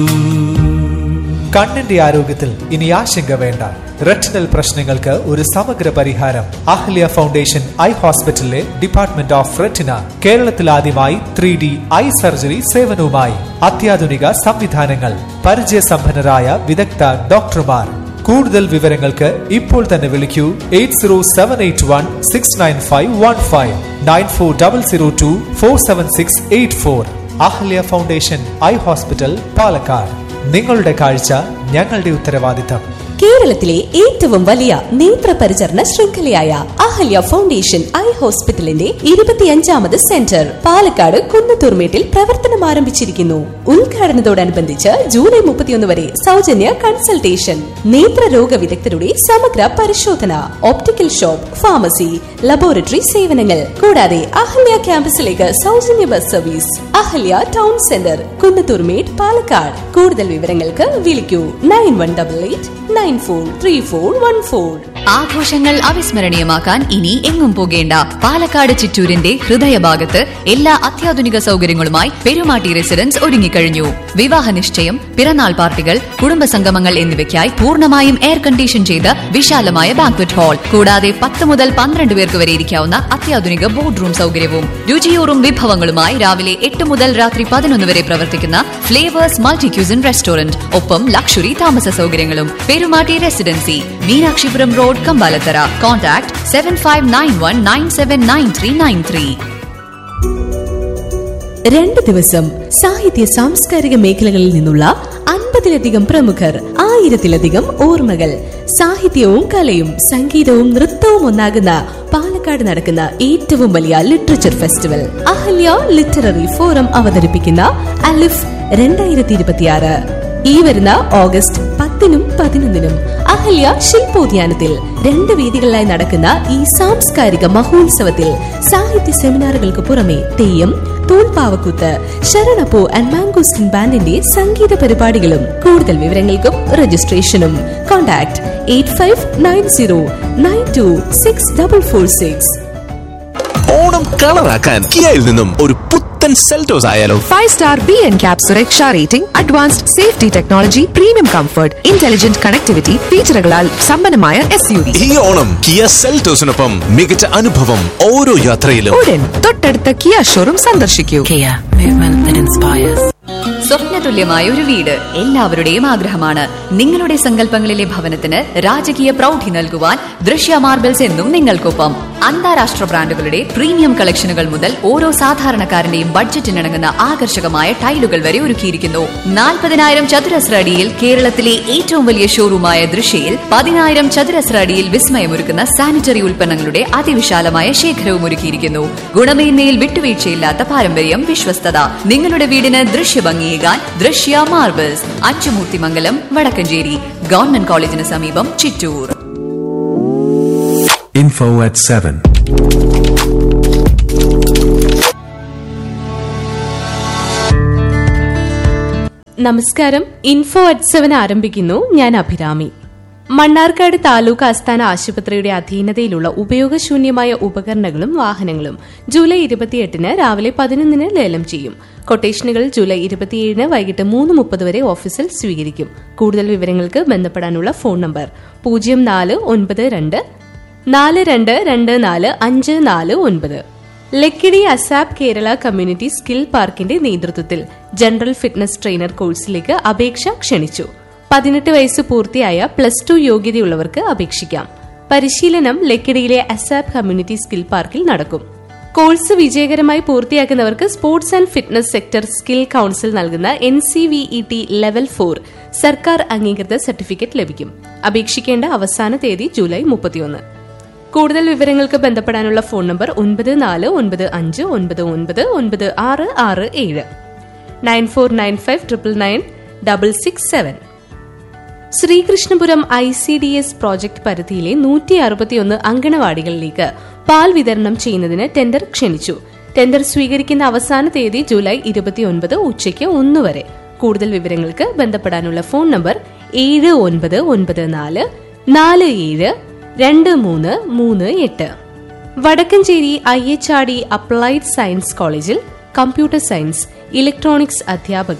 കണ്ണിന്റെ ആരോഗ്യത്തിൽ ഇനി ആശങ്ക വേണ്ട റെറ്റിനൽ പ്രശ്നങ്ങൾക്ക് ഒരു സമഗ്ര പരിഹാരം അഹ്ലിയ ഫൗണ്ടേഷൻ ഐ ഹോസ്പിറ്റലിലെ ഡിപ്പാർട്ട്മെന്റ് ഓഫ് റെറ്റിന കേരളത്തിൽ ആദ്യമായി ത്രീ ഡി ഐ സർജറി സേവനവുമായി അത്യാധുനിക സംവിധാനങ്ങൾ പരിചയസമ്പന്നരായ വിദഗ്ധ ഡോക്ടർമാർ കൂടുതൽ വിവരങ്ങൾക്ക് ഇപ്പോൾ തന്നെ വിളിക്കൂ eight zero seven eight one six nine five one five nine four double zero two four seven six eight four Ahalia foundation eye hospital Palakkad നിങ്ങളുടെ കാഴ്ച ഞങ്ങളുടെ ഉത്തരവാദിത്തം കേരളത്തിലെ ഏറ്റവും വലിയ നേത്ര പരിചരണ ശൃംഖലയായ അഹല്യ ഫൗണ്ടേഷൻ ഐ ഹോസ്പിറ്റലിന്റെ ഇരുപത്തിയഞ്ചാമത് സെന്റർ പാലക്കാട് കുന്നത്തൂർമേട്ടിൽ പ്രവർത്തനം ആരംഭിച്ചിരിക്കുന്നു ഉദ്ഘാടനത്തോടനുബന്ധിച്ച് ജൂലൈ മുപ്പത്തിയൊന്ന് വരെ സൗജന്യ കൺസൾട്ടേഷൻ നേത്രരോഗ വിദഗ്ധരുടെ സമഗ്ര പരിശോധന ഓപ്റ്റിക്കൽ ഷോപ്പ് ഫാർമസി ലബോറട്ടറി സേവനങ്ങൾ കൂടാതെ അഹല്യ ക്യാമ്പസിലേക്ക് സൗജന്യ bus service Ahalya town centre Kunnathurmedu Palakkad കൂടുതൽ വിവരങ്ങൾക്ക് വിളിക്കൂ nine one double eight nine four three four one four ആഘോഷങ്ങൾ അവിസ്മരണീയമാക്കാൻ ഇനി എങ്ങും പോകേണ്ട പാലക്കാട് ചിറ്റൂരിന്റെ ഹൃദയഭാഗത്ത് എല്ലാ അത്യാധുനിക സൗകര്യങ്ങളുമായി പെരുമാട്ടി റെസിഡൻസ് ഒരുങ്ങിക്കഴിഞ്ഞു വിവാഹ നിശ്ചയം പിറന്നാൾ പാർട്ടികൾ കുടുംബസംഗമങ്ങൾ എന്നിവയ്ക്കായി പൂർണ്ണമായും എയർ കണ്ടീഷൻ ചെയ്ത വിശാലമായ ബാങ്ക്വറ്റ് ഹാൾ കൂടാതെ പത്ത് മുതൽ പന്ത്രണ്ട് പേർക്ക് വരെ ഇരിക്കാവുന്ന അത്യാധുനിക ബോർഡ് റൂം സൗകര്യവും രുചിയൂറും വിഭവങ്ങളുമായി രാവിലെ എട്ട് മുതൽ രാത്രി പതിനൊന്ന് വരെ പ്രവർത്തിക്കുന്ന ഫ്ലേവേഴ്സ് മൾട്ടി ക്യൂസിൻ റെസ്റ്റോറന്റ് ഒപ്പം ലക്ഷറി താമസ സൗകര്യങ്ങളും Perumatty residency Meenakshipuram road Kambalathara contact seven five nine one nine seven nine three nine three രണ്ട് ദിവസം സാഹിത്യ സാംസ്കാരിക മേഖലകളിൽ നിന്നുള്ള അൻപതിലധികം പ്രമുഖർ ആയിരത്തിലധികം ഓർമ്മകൾ സാഹിത്യവും കലയും സംഗീതവും നൃത്തവും ഒന്നാകുന്ന പാലക്കാട് നടക്കുന്ന ഏറ്റവും വലിയ literature festival Ahalya literary forum അവതരിപ്പിക്കുന്ന അലിഫ് രണ്ടായിരത്തി ഇരുപത്തിയാറ് ഈ വരുന്ന ഓഗസ്റ്റ് പത്തിനും പതിനൊന്നിനും അഹല്യ ശില്പോദ്യാനത്തിൽ രണ്ട് വേദികളിലായി നടക്കുന്ന ഈ സാംസ്കാരിക മഹോത്സവത്തിൽ സാഹിത്യ സെമിനാറുകൾക്ക് പുറമെ തെയ്യം തൂൺപാവക്കൂത്ത് ശരണപ്പൂ ആൻഡ് മാംഗോസ്റ്റിൻ ബാൻഡിന്റെ സംഗീത പരിപാടികളും കൂടുതൽ വിവരങ്ങൾക്കും രജിസ്ട്രേഷനും contact eight five nine zero nine two six double four six Onam കളറാക്കാൻ കിയയിൽ നിന്നും ഒരു പുത്തൻ സെൽറ്റോസ് ആയാലോ five star B N cap സുരക്ഷ rating advanced safety technology premium comfort intelligent connectivity ഫീച്ചറുകളാൽ സമ്പന്നമായ എസ് യു വി ഈ ഓണം കിയ സെൽറ്റോസിനൊപ്പം മികച്ച അനുഭവം ഓരോ യാത്രയിലും ഉടൻ തൊട്ടടുത്ത കിയ ഷോറൂം സന്ദർശിക്കൂ Kia, movement that inspires. സ്വപ്നതുല്യമായ ഒരു വീട് എല്ലാവരുടെയും ആഗ്രഹമാണ് നിങ്ങളുടെ സങ്കല്പങ്ങളിലെ ഭവനത്തിന് രാജകീയ പ്രൗഢി നൽകുവാൻ ദൃശ്യ മാർബിൾസ് എന്നും നിങ്ങൾക്കൊപ്പം അന്താരാഷ്ട്ര ബ്രാൻഡുകളുടെ പ്രീമിയം കളക്ഷനുകൾ മുതൽ ഓരോ സാധാരണക്കാരന്റെയും ബഡ്ജറ്റിനിണങ്ങുന്ന ആകർഷകമായ ടൈലുകൾ വരെ ഒരുക്കിയിരിക്കുന്നു നാൽപ്പതിനായിരം ചതുരശ്ര അടിയിൽ കേരളത്തിലെ ഏറ്റവും വലിയ ഷോറൂമായ ദൃശ്യയിൽ പതിനായിരം ചതുരശ്ര അടിയിൽ വിസ്മയമൊരുക്കുന്ന സാനിറ്ററി ഉൽപ്പന്നങ്ങളുടെ അതിവിശാലമായ ശേഖരവും ഒരുക്കിയിരിക്കുന്നു ഗുണമേന്മയിൽ വിട്ടുവീഴ്ചയില്ലാത്ത പാരമ്പര്യം വിശ്വസ്തത നിങ്ങളുടെ വീടിന് ദൃശ്യഭംഗിയേകാൻ ദൃശ്യ മാർബിൾസ് അച്ചുമൂർത്തിമംഗലം വടക്കഞ്ചേരി ഗവൺമെന്റ് കോളേജിന് സമീപം ചിറ്റൂർ Info at 7. നമസ്കാരം ഇൻഫോ അറ്റ് സെവൻ ആരംഭിക്കുന്നു ഞാൻ അഭിരാമി മണ്ണാർക്കാട് താലൂക്ക് ആസ്ഥാന ആശുപത്രിയുടെ അധീനതയിലുള്ള ഉപയോഗശൂന്യമായ ഉപകരണങ്ങളും വാഹനങ്ങളും ജൂലൈ ഇരുപത്തിയെട്ടിന് രാവിലെ പതിനൊന്നിന് ലേലം ചെയ്യും കൊട്ടേഷനുകൾ ജൂലൈ ഇരുപത്തിയേഴിന് വൈകിട്ട് മൂന്ന് മുപ്പത് വരെ ഓഫീസിൽ സ്വീകരിക്കും കൂടുതൽ വിവരങ്ങൾക്ക് ബന്ധപ്പെടാനുള്ള ഫോൺ നമ്പർ പൂജ്യം നാല് ഒൻപത് രണ്ട് നാല് രണ്ട് രണ്ട് നാല് അഞ്ച് നാല് ഒൻപത് Lakkidi ASAP Kerala community skill പാർക്കിന്റെ നേതൃത്വത്തിൽ ജനറൽ ഫിറ്റ്നസ് ട്രെയിനർ കോഴ്സിലേക്ക് അപേക്ഷ ക്ഷണിച്ചു പതിനെട്ട് വയസ്സ് പൂർത്തിയായ പ്ലസ് ടു യോഗ്യതയുള്ളവർക്ക് അപേക്ഷിക്കാം പരിശീലനം ലക്കിടിയിലെ അസാപ് കമ്മ്യൂണിറ്റി സ്കിൽ പാർക്കിൽ നടക്കും കോഴ്സ് വിജയകരമായി പൂർത്തിയാക്കുന്നവർക്ക് sports and fitness sector skill council നൽകുന്ന N C V E T level four സർക്കാർ അംഗീകൃത സർട്ടിഫിക്കറ്റ് ലഭിക്കും അപേക്ഷിക്കേണ്ട അവസാന തീയതി ജൂലൈ മുപ്പത്തിയൊന്ന് കൂടുതൽ വിവരങ്ങൾക്ക് ബന്ധപ്പെടാനുള്ള ഫോൺ നമ്പർ ഒൻപത് നാല് ഒൻപത് അഞ്ച് ഒൻപത് ഒൻപത് ഒൻപത് ആറ് ആറ് ഏഴ് nine four nine five triple nine double six seven Sreekrishnapuram I C D S project പരിധിയിലെ നൂറ്റി അറുപത്തിയൊന്ന് അങ്കണവാടികളിലേക്ക് പാൽ വിതരണം ചെയ്യുന്നതിന് ടെൻഡർ ക്ഷണിച്ചു ടെൻഡർ സ്വീകരിക്കുന്ന അവസാന തീയതി ജൂലൈ ഇരുപത്തിയൊൻപത് ഉച്ചയ്ക്ക് ഒന്ന് വരെ കൂടുതൽ വിവരങ്ങൾക്ക് ബന്ധപ്പെടാനുള്ള ഫോൺ നമ്പർ ഏഴ് ഒൻപത് ഒൻപത് നാല് നാല് ഏഴ് രണ്ട് മൂന്ന് മൂന്ന് എട്ട് Vadakkencherry I H R D applied science കോളേജിൽ കമ്പ്യൂട്ടർ സയൻസ് ഇലക്ട്രോണിക്സ് അധ്യാപകർ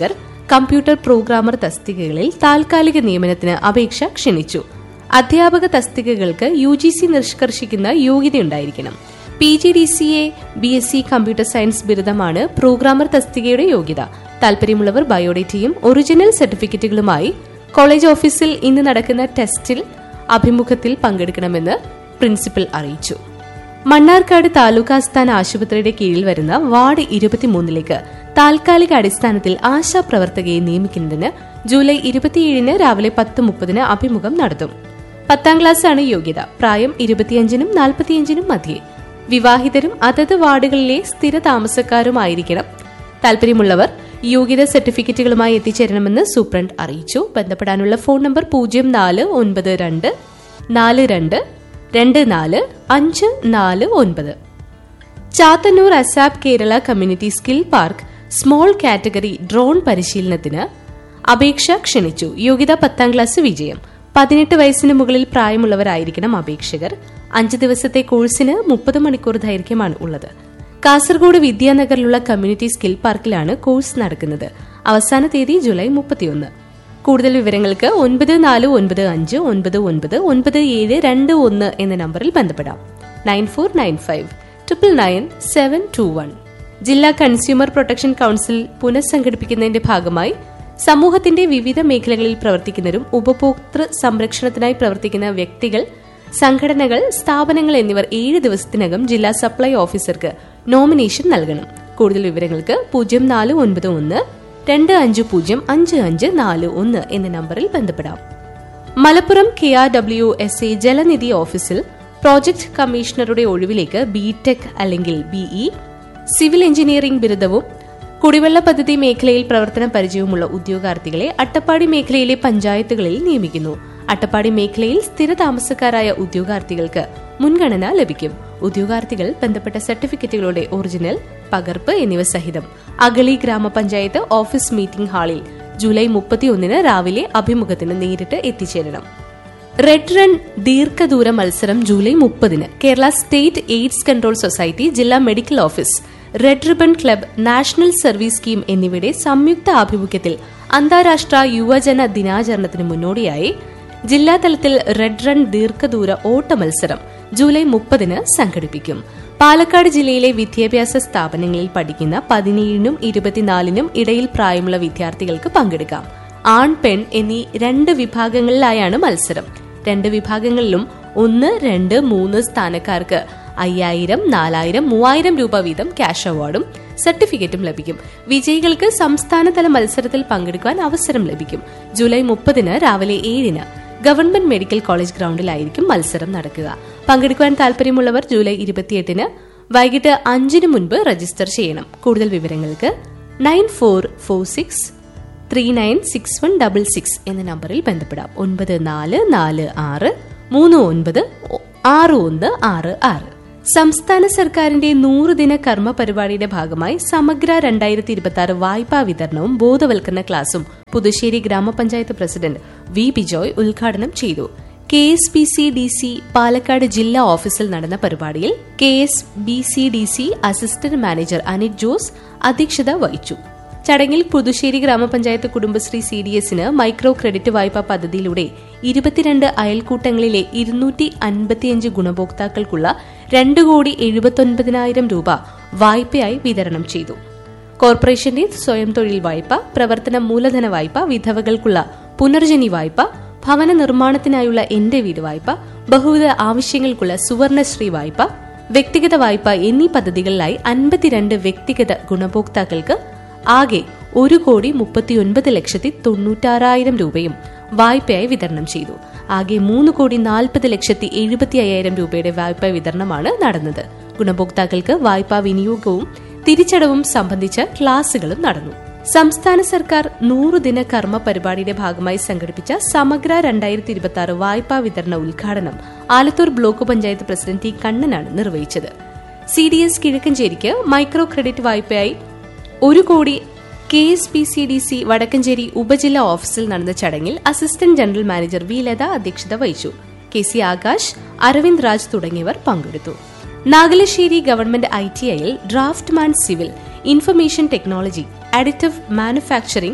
കമ്പ്യൂട്ടർ പ്രോഗ്രാമർ തസ്തികകളിൽ താൽക്കാലിക നിയമനത്തിന് അപേക്ഷ ക്ഷണിച്ചു അധ്യാപക തസ്തികകൾക്ക് യു ജി സി നിഷ്കർഷിക്കുന്ന യോഗ്യതയുണ്ടായിരിക്കണം P G D C A B S C computer science ബിരുദമാണ് പ്രോഗ്രാമർ തസ്തികയുടെ യോഗ്യത താൽപര്യമുള്ളവർ ബയോഡേറ്റയും ഒറിജിനൽ സർട്ടിഫിക്കറ്റുകളുമായി കോളേജ് ഓഫീസിൽ ഇന്ന് നടക്കുന്ന ടെസ്റ്റിൽ അഭിമുഖത്തിൽ പങ്കെടുക്കണമെന്ന് പ്രിൻസിപ്പൽ അറിയിച്ചു മണ്ണാർക്കാട് താലൂക്ക് ആസ്ഥാന ആശുപത്രിയുടെ കീഴിൽ വരുന്ന വാർഡ് ഇരുപത്തിമൂന്നിലേക്ക് താൽക്കാലിക അടിസ്ഥാനത്തിൽ ആശാ പ്രവർത്തകയെ നിയമിക്കുന്നതിന് ജൂലൈ ഇരുപത്തിയേഴിന് രാവിലെ പത്ത് മുപ്പതിന് അഭിമുഖം നടത്തും പത്താം ക്ലാസ്സാണ് യോഗ്യത പ്രായം ഇരുപത്തിയഞ്ചിനും നാൽപ്പത്തിയഞ്ചിനും മധ്യേ വിവാഹിതരും അതത് വാർഡുകളിലെ സ്ഥിര താമസക്കാരുമായിരിക്കണം താൽപര്യമുള്ളവർ യോഗ്യത സർട്ടിഫിക്കറ്റുകളുമായി എത്തിച്ചേരണമെന്ന് സൂപ്രണ്ട് അറിയിച്ചു ബന്ധപ്പെടാനുള്ള ഫോൺ നമ്പർ പൂജ്യം നാല് ഒൻപത് രണ്ട് നാല് രണ്ട് രണ്ട് നാല് അഞ്ച് നാല് ഒൻപത് Chathannoor ASAP Kerala community skill park small category drone പരിശീലനത്തിന് അപേക്ഷ ക്ഷണിച്ചു യോഗ്യത പത്താം ക്ലാസ് വിജയം പതിനെട്ട് വയസ്സിന് മുകളിൽ പ്രായമുള്ളവരായിരിക്കണം അപേക്ഷകർ അഞ്ച് ദിവസത്തെ കോഴ്സിന് മുപ്പത് മണിക്കൂർ ദൈർഘ്യമാണ് ഉള്ളത് കാസർഗോഡ് വിദ്യാനഗറിലുള്ള കമ്മ്യൂണിറ്റി സ്കിൽ പാർക്കിലാണ് കോഴ്സ് നടക്കുന്നത് അവസാന തീയതി ജൂലൈ മുപ്പത്തിയൊന്ന് കൂടുതൽ വിവരങ്ങൾക്ക് ഒൻപത് നാല് ഒൻപത് അഞ്ച് ഒൻപത് ഒൻപത് ഒൻപത് ഏഴ് രണ്ട് ഒന്ന് എന്ന നമ്പറിൽ ബന്ധപ്പെടാം nine four nine five triple nine seven two one ജില്ലാ കൺസ്യൂമർ പ്രൊട്ടക്ഷൻ കൌൺസിൽ പുനഃസംഘടിപ്പിക്കുന്നതിന്റെ ഭാഗമായി സമൂഹത്തിന്റെ വിവിധ മേഖലകളിൽ പ്രവർത്തിക്കുന്നവരും ഉപഭോക്തൃ സംരക്ഷണത്തിനായി പ്രവർത്തിക്കുന്ന വ്യക്തികൾ സംഘടനകൾ സ്ഥാപനങ്ങൾ എന്നിവർ ഏഴ് ദിവസത്തിനകം ജില്ലാ സപ്ലൈ ഓഫീസർക്ക് നോമിനേഷൻ നൽകണം കൂടുതൽ വിവരങ്ങൾക്ക് പൂജ്യം നാല് ഒൻപത് ഒന്ന് രണ്ട് അഞ്ച് പൂജ്യം അഞ്ച് അഞ്ച് നാല് ഒന്ന് എന്ന നമ്പറിൽ ബന്ധപ്പെടാം Malappuram K R W S A Jalanidhi ഓഫീസിൽ പ്രോജക്ട് കമ്മീഷണറുടെ ഒഴിവിലേക്ക് ബി ടെക് അല്ലെങ്കിൽ ബിഇ സിവിൽ എഞ്ചിനീയറിംഗ് ബിരുദവും കുടിവെള്ള പദ്ധതി മേഖലയിൽ പ്രവർത്തന പരിചയവുമുള്ള ഉദ്യോഗാർത്ഥികളെ അട്ടപ്പാടി മേഖലയിലെ പഞ്ചായത്തുകളിൽ നിയമിക്കുന്നു അട്ടപ്പാടി മേഖലയിൽ സ്ഥിര താമസക്കാരായ ഉദ്യോഗാർത്ഥികൾക്ക് മുൻഗണന ലഭിക്കും ഉദ്യോഗാർത്ഥികൾ ബന്ധപ്പെട്ട സർട്ടിഫിക്കറ്റുകളുടെ ഒറിജിനൽ പകർപ്പ് എന്നിവ സഹിതം അഗളി ഗ്രാമപഞ്ചായത്ത് ഓഫീസ് മീറ്റിംഗ് ഹാളിൽ ജൂലൈ മുപ്പത്തിയൊന്നിന് രാവിലെ അഭിമുഖത്തിന് നേരിട്ട് എത്തിച്ചേരണം റെഡ് റൺ ദീർഘദൂര മത്സരം ജൂലൈ മുപ്പതിന് Kerala state AIDS control society ജില്ലാ medical office red ribbon club national service scheme എന്നിവയുടെ സംയുക്ത ആഭിമുഖ്യത്തിൽ അന്താരാഷ്ട്ര യുവജന ദിനാചരണത്തിന് മുന്നോടിയായി ജില്ലാതലത്തിൽ റെഡ് റൺ ദീർഘദൂര ഓട്ട മത്സരം ജൂലൈ മുപ്പതിന് സംഘടിപ്പിക്കും പാലക്കാട് ജില്ലയിലെ വിദ്യാഭ്യാസ സ്ഥാപനങ്ങളിൽ പഠിക്കുന്ന പതിനേഴിനും ഇരുപത്തിനാലിനും ഇടയിൽ പ്രായമുള്ള വിദ്യാർത്ഥികൾക്ക് പങ്കെടുക്കാം ആൺ പെൺ എന്നീ രണ്ട് വിഭാഗങ്ങളിലായാണ് മത്സരം രണ്ട് വിഭാഗങ്ങളിലും ഒന്ന് രണ്ട് മൂന്ന് സ്ഥാനക്കാർക്ക് അയ്യായിരം നാലായിരം മൂവായിരം രൂപ വീതം ക്യാഷ് അവാർഡും സർട്ടിഫിക്കറ്റും ലഭിക്കും വിജയികൾക്ക് സംസ്ഥാനതല മത്സരത്തിൽ പങ്കെടുക്കാൻ അവസരം ലഭിക്കും ജൂലൈ മുപ്പതിന് രാവിലെ ഏഴിന് ഗവൺമെന്റ് മെഡിക്കൽ കോളേജ് ഗ്രൗണ്ടിലായിരിക്കും മത്സരം നടക്കുക പങ്കെടുക്കുവാൻ താൽപര്യമുള്ളവർ ജൂലൈ ഇരുപത്തിയെട്ടിന് വൈകിട്ട് അഞ്ചിന് മുൻപ് രജിസ്റ്റർ ചെയ്യണം കൂടുതൽ വിവരങ്ങൾക്ക് nine four four six three nine six one double six എന്ന നമ്പറിൽ ബന്ധപ്പെടാം ഒൻപത് നാല് നാല് ആറ് മൂന്ന് ഒൻപത് ഒ- ആറ് ഒന്ന് ആറ് ആറ് സംസ്ഥാന സർക്കാരിന്റെ നൂറുദിന കർമ്മ പരിപാടിയുടെ ഭാഗമായി സമഗ്ര രണ്ടായിരത്തി ഇരുപത്തി ആറ് വായ്പാ വിതരണവും ബോധവൽക്കരണ ക്ലാസും പുതുശ്ശേരി ഗ്രാമപഞ്ചായത്ത് പ്രസിഡന്റ് വി ബിജോയ് ഉദ്ഘാടനം ചെയ്തു K S B C D C Palakkad ജില്ലാ ഓഫീസിൽ നടന്ന പരിപാടിയിൽ K S B C D C assistant manager Anith Jose അധ്യക്ഷത വഹിച്ചു ചടങ്ങിൽ പുതുശ്ശേരി ഗ്രാമപഞ്ചായത്ത് കുടുംബശ്രീ സി ഡി എസിന് മൈക്രോ ക്രെഡിറ്റ് വായ്പാ പദ്ധതിയിലൂടെ ഇരുപത്തിരണ്ട് അയൽക്കൂട്ടങ്ങളിലെ ഇരുന്നൂറ്റി അൻപത്തിയഞ്ച് ഗുണഭോക്താക്കൾക്കുള്ള രണ്ട് കോടി എഴുപത്തൊൻപതിനായിരം രൂപ വായ്പയായി വിതരണം ചെയ്തു കോർപ്പറേഷന്റെ സ്വയം തൊഴിൽ വായ്പ പ്രവർത്തന മൂലധന വായ്പ വിധവകൾക്കുള്ള പുനർജനി വായ്പ ഭവന നിർമ്മാണത്തിനായുള്ള എന്റെ വീട് വായ്പ ബഹുവിധ ആവശ്യങ്ങൾക്കുള്ള സുവർണശ്രീ വായ്പ വ്യക്തിഗത വായ്പ എന്നീ പദ്ധതികളിലായി അൻപത്തിരണ്ട് വ്യക്തിഗത ഗുണഭോക്താക്കൾക്ക് ആകെ ഒരു കോടി മുപ്പത്തിയൊൻപത് ലക്ഷത്തി തൊണ്ണൂറ്റാറായിരം രൂപയും വായ്പയായി വിതരണം ചെയ്തു ആകെ മൂന്ന് കോടി നാൽപ്പത് ലക്ഷത്തി എഴുപത്തി അയ്യായിരം രൂപയുടെ വായ്പാ വിതരണമാണ് നടന്നത് ഗുണഭോക്താക്കൾക്ക് വായ്പാ വിനിയോഗവും തിരിച്ചടവും സംബന്ധിച്ച ക്ലാസുകളും നടന്നു സംസ്ഥാന സർക്കാർ നൂറുദിന കർമ്മ പരിപാടിയുടെ ഭാഗമായി സംഘടിപ്പിച്ച സമഗ്ര രണ്ടായിരത്തി ഇരുപത്തി ആറ് വായ്പാ വിതരണ ഉദ്ഘാടനം Alathur block panchayat president T കണ്ണനാണ് നിർവഹിച്ചത് സി ഡി എസ് കിഴക്കഞ്ചേരിക്ക് മൈക്രോ ക്രെഡിറ്റ് വായ്പയായി ഒരു കോടി K S P C D C Vadakkencherry ഉപജില്ലാ ഓഫീസിൽ നടന്ന ചടങ്ങിൽ assistant general manager V Latha അധ്യക്ഷത വഹിച്ചു കെ സി ആകാശ് അരവിന്ദ് രാജ് തുടങ്ങിയവർ പങ്കെടുത്തു നാഗലശ്ശേരി ഗവൺമെന്റ് ഐ ടി ഐയിൽ draughtsman civil information technology additive manufacturing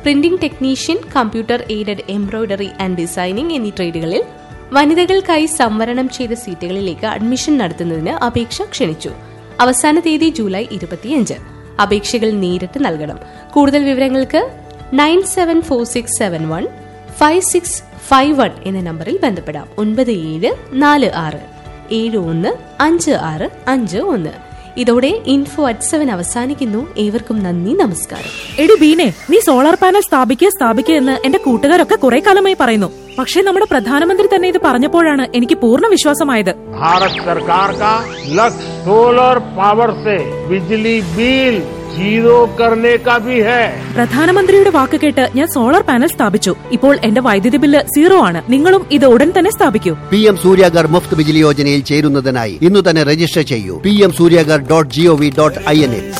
printing technician computer aided embroidery and designing എന്നീ ട്രേഡുകളിൽ വനിതകൾക്കായി സംവരണം ചെയ്ത സീറ്റുകളിലേക്ക് അഡ്മിഷൻ നടത്തുന്നതിന് അപേക്ഷ ക്ഷണിച്ചു അവസാന തീയതി ജൂലൈ ഇരുപത്തിയഞ്ച് അപേക്ഷകൾ നേരിട്ട് നൽകണം കൂടുതൽ വിവരങ്ങൾക്ക് nine seven four six seven one five six five one എന്ന നമ്പറിൽ ബന്ധപ്പെടാം ഒൻപത് ഏഴ് നാല് ആറ് ഏഴ് ഒന്ന് അഞ്ച് ആറ് അഞ്ച് ഒന്ന് ഇതോടെ ഇൻഫോ അറ്റ് സെവൻ അവസാനിക്കുന്നു ഏവർക്കും നന്ദി നമസ്കാരം എടി ബീനെ നീ സോളാർ പാനൽ സ്ഥാപിക്കുക സ്ഥാപിക്കുക എന്ന് എന്റെ കൂട്ടുകാരൊക്കെ കുറെ കാലമായി പറയുന്നു പക്ഷേ നമ്മുടെ പ്രധാനമന്ത്രി തന്നെ ഇത് പറഞ്ഞപ്പോഴാണ് എനിക്ക് പൂർണ്ണ വിശ്വാസമായത് भारत सरकार का लक्ष्य सोलर पावर से बिजली बिल जीरो करने का भी है പ്രധാനമന്ത്രിയുടെ വാക്ക് കേട്ട് ഞാൻ സോളാർ പാനൽ സ്ഥാപിച്ചു ഇപ്പോൾ എന്റെ വൈദ്യുതി ബില്ല് സീറോ ആണ് നിങ്ങളും ഇത് ഉടൻ തന്നെ സ്ഥാപിക്കൂ പി എം സൂര്യാഗർ മുഫ്ത് ബിജിലി യോജനയിൽ ചേരുന്നതിനായി ഇന്ന് തന്നെ രജിസ്റ്റർ ചെയ്യൂ P M Suryaghar dot G O V dot I N എ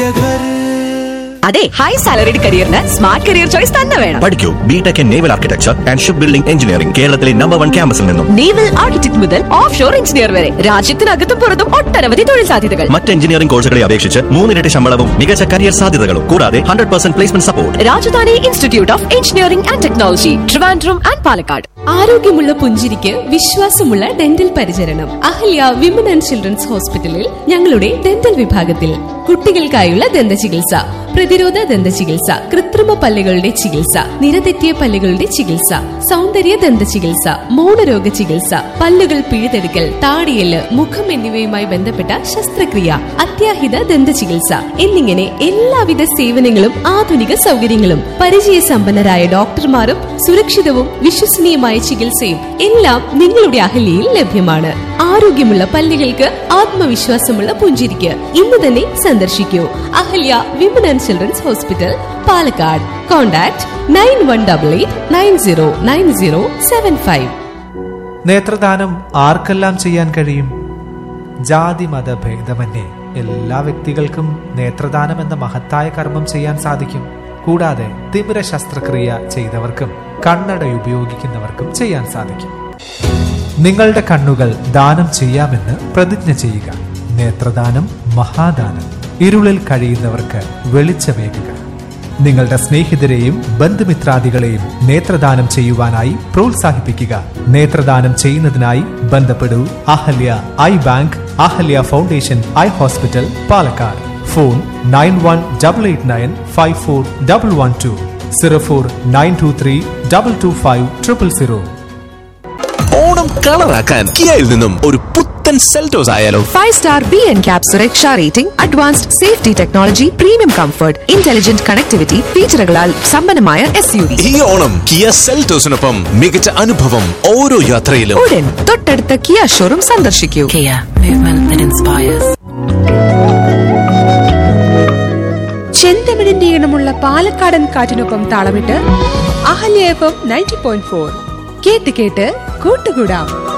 അതെ ഹൈ സാലറിഡ് കരിയറിന് സ്മാർട്ട് കരിയർ ചോയ്സ് തന്നെ വേണം പഠിക്കൂ B tech in naval architecture and ship building engineering കേരളത്തിലെ നമ്പർ വൺ ക്യാമ്പസിൽ നിന്നും നേവൽ ആർക്കിടെക്ട് മുതൽ ഓഫ് ഷോർ എഞ്ചിനീയർ വരെ രാജ്യത്തിനകത്തും പുറത്തും ഒട്ടനവധി തൊഴിൽ സാധ്യതകൾ മറ്റ് എഞ്ചിനീയറിംഗ് കോഴ്സുകളെ അപേക്ഷിച്ച് മൂന്നിരട്ടി ശമ്പളവും മികച്ച കരിയർ സാധ്യതകളും കൂടാതെ hundred percent placement support Rajadhani institute of engineering and technology Trivandrum and Palakkad ആരോഗ്യമുള്ള പുഞ്ചിരിക്ക് വിശ്വാസമുള്ള ഡെന്റൽ പരിചരണം അഹല്യ വിമൻ ആൻഡ് ചിൽഡ്രൻസ് ഹോസ്പിറ്റലിൽ ഞങ്ങളുടെ ഡെന്റൽ വിഭാഗത്തിൽ കുട്ടികൾക്കായുള്ള ദന്ത ചികിത്സ പ്രതിരോധ ദന്ത ചികിത്സ കൃത്രിമ പല്ലുകളുടെ ചികിത്സ നിരതെറ്റിയ പല്ലുകളുടെ ചികിത്സ സൗന്ദര്യ ദന്ത ചികിത്സ മൗനരോഗ ചികിത്സ പല്ലുകൾ പിഴുതെടുക്കൽ താടിയല് മുഖം എന്നിവയുമായി ബന്ധപ്പെട്ട ശസ്ത്രക്രിയ അത്യാഹിത ദന്ത ചികിത്സ എന്നിങ്ങനെ എല്ലാവിധ സേവനങ്ങളും ആധുനിക സൗകര്യങ്ങളും പരിചയസമ്പന്നരായ ഡോക്ടർമാരും സുരക്ഷിതവും വിശ്വസനീയമായ ചികിത്സയും എല്ലാം നിങ്ങളുടെ അഹല്യയിൽ ലഭ്യമാണ് ആരോഗ്യമുള്ള പല്ലുകൾക്ക് ആത്മവിശ്വാസമുള്ള പുഞ്ചിരിക്ക് ഇന്ന് തന്നെ സന്ദർശിക്കൂ Ahalya women and children's hospital Palakkad contact nine one double eight nine zero nine zero seven five നേത്രദാനം ആർക്കെല്ലാം ചെയ്യാൻ കഴിയും ജാതി മത ഭേദമന്യേ എല്ലാ വ്യക്തികൾക്കും നേത്രദാനം എന്ന മഹത്തായ കർമ്മം ചെയ്യാൻ സാധിക്കും കൂടാതെ തിമിര ശസ്ത്രക്രിയ ചെയ്തവർക്കും കണ്ണട ഉപയോഗിക്കുന്നവർക്കും ചെയ്യാൻ സാധിക്കും നിങ്ങളുടെ കണ്ണുകൾ ദാനം ചെയ്യാമെന്ന് പ്രതിജ്ഞ ചെയ്യുക നേത്രദാനം മഹാദാനം ഇരുളിൽ കഴിയുന്നവർക്ക് വെളിച്ചമേകുക നിങ്ങളുടെ സ്നേഹിതരെയും ബന്ധുമിത്രാദികളെയും നേത്രദാനം ചെയ്യുവാനായി പ്രോത്സാഹിപ്പിക്കുക നേത്രദാനം ചെയ്യുന്നതിനായി ബന്ധപ്പെടൂ Ahalya eye bank Ahalya foundation eye hospital Palakkad phone nine one double eight nine five four double one two zero four nine two three double two five triple zero Onam കളറാക്കാൻ കിയയിൽ നിന്നും ഒരു പുത്തൻ സെൽറ്റോസ് ആയാലോ five star B N cap സുരക്ഷ rating advanced safety technology premium comfort intelligent connectivity ഫീച്ചറുകളാൽ സമ്പന്നമായ S U V ഈ ഓണം കിയ സെൽറ്റോസിനൊപ്പം മികച്ച അനുഭവം ഓരോ യാത്രയിലും ഉടൻ തൊട്ടടുത്ത കിയ ഷോറൂം സന്ദർശിക്കൂ Kia, movement that inspires. ചെന്തമിഴിന്റെ ഈണമുള്ള പാലക്കാടൻ കാറ്റിനൊപ്പം താളമിട്ട് Ahalya F M ninety point four കേട്ട് കേട്ട് കൂട്ടുകൂടാം